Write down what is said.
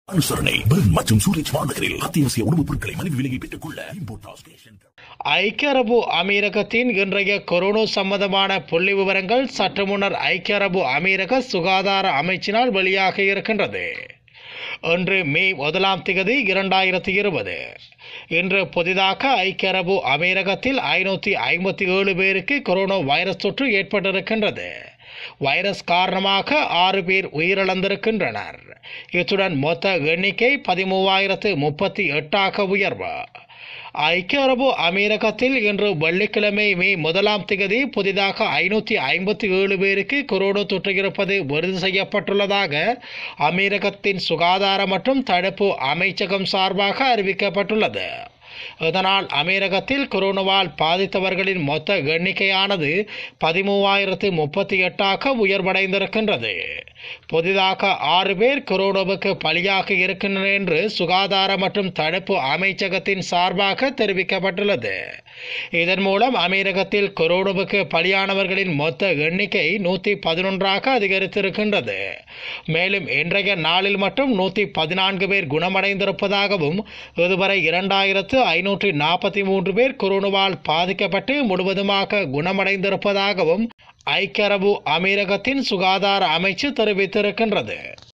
அனுசரணை பெர்ன் மற்றும் சூரஜ் மாநகரில் அத்தியாவசிய உணவுப் பொருட்களை மலிவு விலையை பெற்றுக் கொள்ள இம்போர்ட் ஸ்டேஷன் ஐக்கிய அரபு அமீரகத்தின் இன்றைய கொரோனா சம்பந்தமான புள்ளி விவரங்கள் சற்று முன்னர் ஐக்கிய அரபு அமீரக சுகாதார அமைச்சினால் வெளியாக இருக்கின்றது இன்று மே முதலாம் திகதி இரண்டாயிரத்தி இருபது இன்று புதிதாக ஐக்கிய அரபு அமீரகத்தில் ஐநூற்றி ஐம்பத்தி ஏழு பேருக்கு கொரோனா வைரஸ் தொற்று ஏற்பட்டிருக்கின்றது வைரஸ் காரணமாக ஆறு பேர் உயிரிழந்திருக்கின்றனர் இத்துடன் மொத்த எண்ணிக்கை பதிமூவாயிரத்து முப்பத்தி எட்டாக உயர்வு ஐக்கிய அரபு அமீரகத்தில் இன்று வெள்ளிக்கிழமை மே முதலாம் திகதி புதிதாக ஐநூற்றி ஐம்பத்தி ஏழு பேருக்கு கொரோனா தொற்று இருப்பது உறுதி செய்யப்பட்டுள்ளதாக அமீரகத்தின் சுகாதார மற்றும் தடுப்பு அமைச்சகம் சார்பாக அறிவிக்கப்பட்டுள்ளது இதனால் அமீரகத்தில் கொரோனாவால் பாதித்தவர்களின் மொத்த எண்ணிக்கையானது பதிமூவாயிரத்து முப்பத்தி எட்டாக உயர்வடைந்திருக்கின்றது புதிதாக ஆறு பேர் கொரோனாவுக்கு பலியாக இருக்கின்றனர் என்று சுகாதார மற்றும் தடுப்பு அமைச்சகத்தின் சார்பாக தெரிவிக்கப்பட்டுள்ளது இதன் மூலம் அமீரகத்தில் கொரோனாவுக்கு பலியானவர்களின் மொத்த எண்ணிக்கை நூற்றி பதினொன்றாக அதிகரித்திருக்கின்றது மேலும் இன்றைய நாளில் மட்டும் நூற்றி பதினான்கு பேர் குணமடைந்திருப்பதாகவும் இதுவரை இரண்டாயிரத்து ஐநூற்றி நாற்பத்தி மூன்று பேர் கொரோனாவால் பாதிக்கப்பட்டு முழுவதுமாக குணமடைந்திருப்பதாகவும் ஐக்கிய அரபு அமீரகத்தின் சுகாதார அமைச்சு தெரிவித்திருக்கின்றது